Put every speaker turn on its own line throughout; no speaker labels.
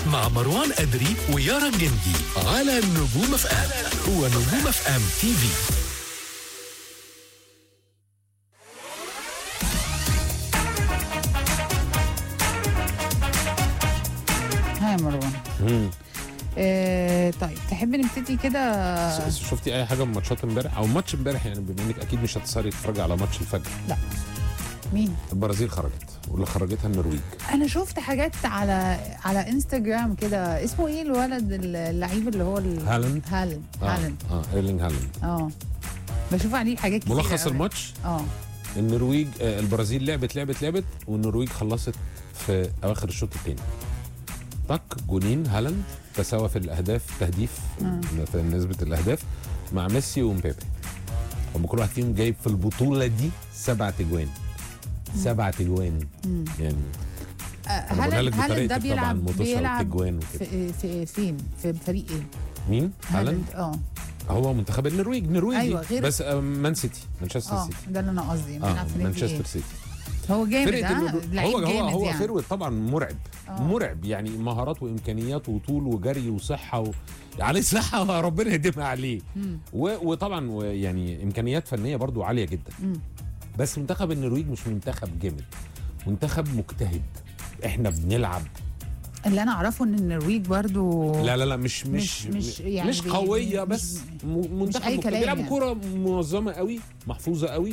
مع مروان أدري ويارا الجندي على نجوم اف ام ونجوم اف ام تي في
ها يا مروان
مم.
آه طيب تحب نبتدي كده
س- شفتي اي حاجه من ماتشات امبارح او ماتش امبارح يعني بما انك اكيد مش هتسهري تتفرجي على ماتش الفجر
مين
البرازيل خرجت واللي خرجتها النرويج
انا شفت حاجات على على انستجرام كده اسمه ايه الولد اللعيب اللي هو ال...
هالاند
هالاند
اه
هالاند
اه ايرلينج هالاند
اه بشوف عليه حاجات كتير
ملخص
قوي.
الماتش
اه
النرويج آه البرازيل لعبت لعبت لعبت والنرويج خلصت في اواخر الشوط الثاني طق جونين هالاند تساوى في الاهداف تهديف
مم.
في نسبه الاهداف مع ميسي ومبابي هم كل واحد فيهم جايب في البطوله دي سبعة اجوان سبعة اجوان
مم.
يعني
آه،
أنا بقولها لك
هالاند هالاند ده
بطريقتك طبعا
بيلعب
متوشة
بيلعب
وبتجوان وكده
في, في فين في فريق ايه
مين؟ هالاند
اه
هو منتخب النرويج نرويجي
أيوة، غير-
بس آه، مان سيتي مانشستر
اه
سيتي
ده اللي انا قصدي
اه
بيلعب في نادي
مانشستر
ايه
سيتي
هو جامد
فرقه
ها
النرو-
لعيب
هو هو
جامد
هو
يعني
فيرويد طبعا مرعب
آه.
مرعب يعني مهارات وامكانيات وطول وجري وصحه و... عليه صحه ربنا يديمها عليه
مم.
و... وطبعا و- يعني امكانيات فنيه برضو عاليه جدا
مم.
بس منتخب النرويج مش منتخب جامد منتخب مجتهد احنا بنلعب
اللي انا اعرفه ان النرويج برضو
لا لا لا مش
مش-
مش
مش يعني
مش
بي-
قويه
مش-
بس م- منتخب
أي
مجتهد.
كلام
بيلعب
يعني.
كوره منظمه قوي محفوظه قوي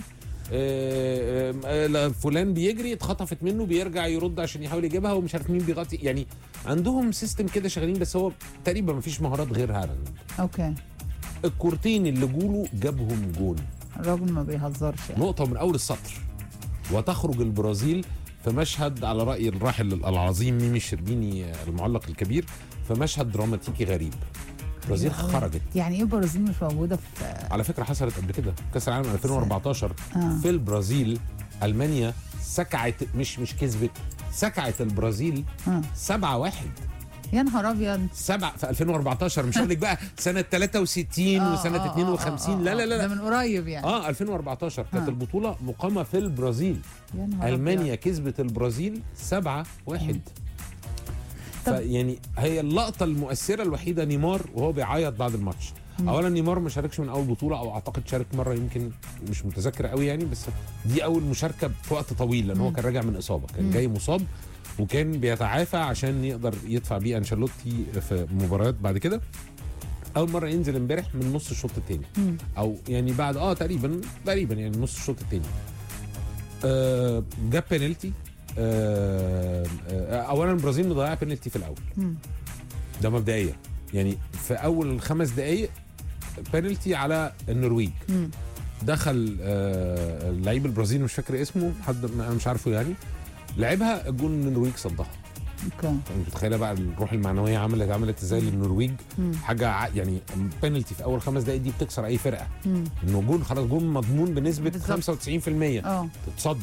آه، آه، آه، فلان بيجري اتخطفت منه بيرجع يرد عشان يحاول يجيبها ومش عارف مين بيغطي يعني عندهم سيستم كده شغالين بس هو تقريبا ما فيش مهارات غير هالاند
اوكي
الكورتين اللي جوله جابهم جون
الراجل ما بيهزرش يعني
نقطه من اول السطر وتخرج البرازيل في مشهد على راي الراحل العظيم ميمي الشربيني المعلق الكبير في مشهد دراماتيكي غريب البرازيل
أيوة.
خرجت
يعني ايه البرازيل مش موجوده في
على فكره حصلت قبل كده كاس العالم 2014
آه.
في البرازيل المانيا سكعت مش مش كسبت سكعت البرازيل
آه.
7 1
يا نهار ابيض
سبعة في 2014 مش هقول لك بقى سنه 63
آه،
وسنه
آه، آه،
52
آه،
لا لا
آه.
لا
ده
لا
من قريب يعني
اه 2014 كانت
آه.
البطوله مقامه في البرازيل
يا نهار أبيض.
المانيا كسبت البرازيل 7 1
طب-
فيعني هي اللقطه المؤثره الوحيده نيمار وهو بيعيط بعد الماتش
مم.
اولا نيمار ما شاركش من اول بطوله او اعتقد شارك مره يمكن مش متذكر قوي يعني بس دي اول مشاركه في وقت طويل لان هو
مم.
كان راجع من اصابه كان
مم.
جاي مصاب وكان بيتعافى عشان يقدر يدفع بيه انشيلوتي في مباريات بعد كده اول مره ينزل امبارح من نص الشوط الثاني
مم.
او يعني بعد اه تقريبا تقريبا يعني نص الشوط الثاني آه جاب بينالتي آه آه اولا البرازيل مضيعه بينالتي في الاول
مم.
ده مبدئيا يعني في اول خمس دقائق بينالتي على النرويج
مم.
دخل آه اللعيب البرازيلي مش فاكر اسمه حد انا مش عارفه يعني لعبها الجون النرويج صدها
اوكي
انت متخيله بقى الروح المعنويه عملت عملت ازاي للنرويج
مم.
حاجه ع- يعني بينالتي في اول خمس دقائق دي بتكسر اي فرقه
مم.
انه جون خلاص جون مضمون بنسبه
بالظبط.
95%
اه
اتصد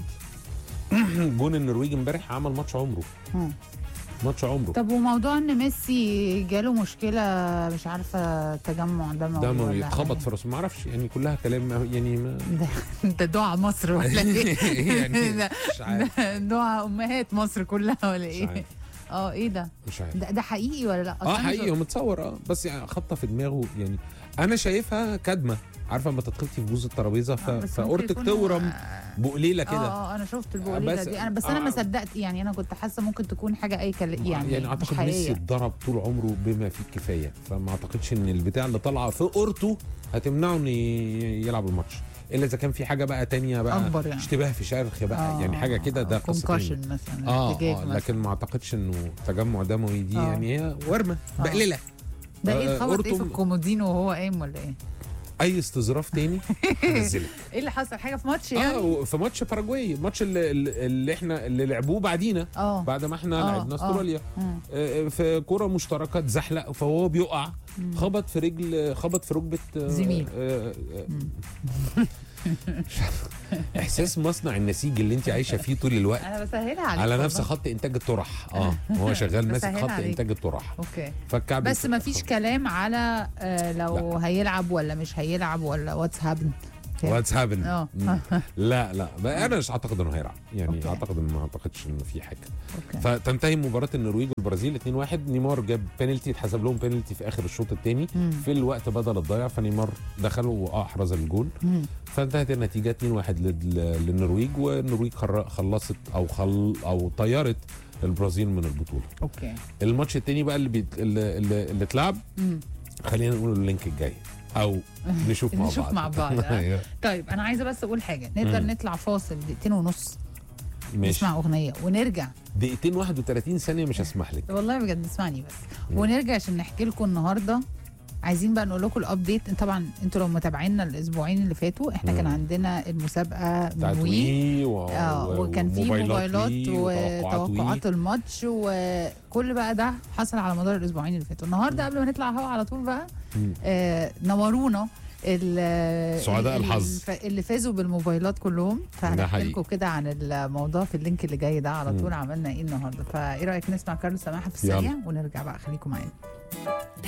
جون النرويج امبارح عمل ماتش عمره
مم.
ماتش عمره
طب وموضوع ان ميسي جاله مشكله مش عارفه تجمع دموي
ده ما
ولا
يتخبط
حاجة.
في راسه ما اعرفش يعني كلها كلام يعني ما
ده ده دعاء مصر ولا ايه؟
يعني
ده-
مش عارف
ده دعاء امهات مصر كلها ولا
مش
ايه؟
عارف
اه ايه ده؟
مش عارف
ده, ده حقيقي ولا لا؟ أصل
اه
أنا
حقيقي
شو-
هو متصور اه بس يعني خبطه في دماغه يعني انا شايفها كدمه عارفه لما تتخبطي في بوز الترابيزه ف...
آه، بس ممكن
فاورتك
يكون
تورم
هو-
بقليله
اه
كده
اه انا شفت البقوليله
بس-
دي انا بس انا
آه.
ما صدقت يعني انا كنت حاسه ممكن تكون حاجه اي كلام يعني
يعني
مش
اعتقد ميسي
حقيقيه
اتضرب طول عمره بما فيه الكفايه فما اعتقدش ان البتاع اللي طالعه في اورته هتمنعه انه ي- يلعب الماتش الا اذا كان في حاجه بقى تانية بقى
أكبر يعني.
اشتباه في شرخ بقى
آه،
يعني حاجه كده ده قصه تانية.
كونكشن مثلا
اه,
ارتجاج
آه
مثلاً.
لكن ما اعتقدش انه تجمع دموي دي
آه.
يعني هي ورمه
آه.
بقلله
ده ايه
آه،
الخبط ايه في
أورتو-
الكومودينو وهو قايم ولا ايه؟
اي استظراف تاني هنزلك
ايه اللي حصل حاجه في ماتش يعني؟
اه في ماتش باراجواي الماتش اللي, اللي احنا اللي لعبوه بعدينا
اه
بعد ما احنا
آه،
لعبنا
آه.
استراليا
مم.
آه، في كرة مشتركة اتزحلق فهو بيقع
مم.
خبط في رجل خبط في ركبة آه،
زميل.
آه، آه، مش عارف. احساس مصنع النسيج اللي انت عايشه فيه طول الوقت
انا بسهلها عليك
على
والله.
نفس خط انتاج الطرح اه هو شغال ماسك
بسهلها
خط
عليك.
انتاج الطرح
اوكي
فالكعب
بس ما فيش كلام على آه لو هيلعب ولا مش هيلعب ولا واتس هابن كام؟
واتس هابن
اه
لا لا بقى انا مش اعتقد انه هيلعب يعني
أوكي.
اعتقد ان ما اعتقدش انه في حاجه
اوكي
فتنتهي مباراه النرويج والبرازيل 2-1 نيمار جاب بينالتي اتحسب لهم بينالتي في اخر الشوط الثاني
مم.
في الوقت بدل الضايع فنيمار دخل واحرز الجول
مم.
فانتهت النتيجه 2-1 لل- للنرويج والنرويج خر- خلصت او خل او طيرت البرازيل من البطوله
اوكي
الماتش التاني بقى اللي بيت... اللي, اللي, اللي اتلعب
مم.
خلينا نقول اللينك الجاي او نشوف مع
نشوف
بعض
مع بعض، آه.
أيوة.
طيب انا عايزه بس اقول حاجه نقدر
مم.
نطلع فاصل دقيقتين ونص
ماشي
نسمع اغنيه ونرجع
دقيقتين 31 ثانيه مش هسمح لك
والله بجد اسمعني بس
مم.
ونرجع عشان نحكي لكم النهارده عايزين بقى نقول لكم الابديت طبعا انتوا لو متابعينا الاسبوعين اللي فاتوا احنا
مم.
كان عندنا المسابقه
بتاعت
من وي
وي و...
اه
و-
وكان في
وموبايلات
موبايلات
وي وتوقعات
وتوقعات الماتش وكل بقى ده حصل على مدار الاسبوعين اللي فاتوا النهارده قبل ما نطلع هوا على طول بقى
مم.
آه نورونا ال-
سعداء
ال-
الحظ.
الف- اللي فازوا بالموبايلات كلهم
ده
فهنحكي
حقيقي.
لكم كده عن الموضوع في اللينك اللي جاي ده على
مم.
طول عملنا ايه النهارده فايه رايك نسمع كارل سماحه في
يلا.
السريع ونرجع بقى خليكم معانا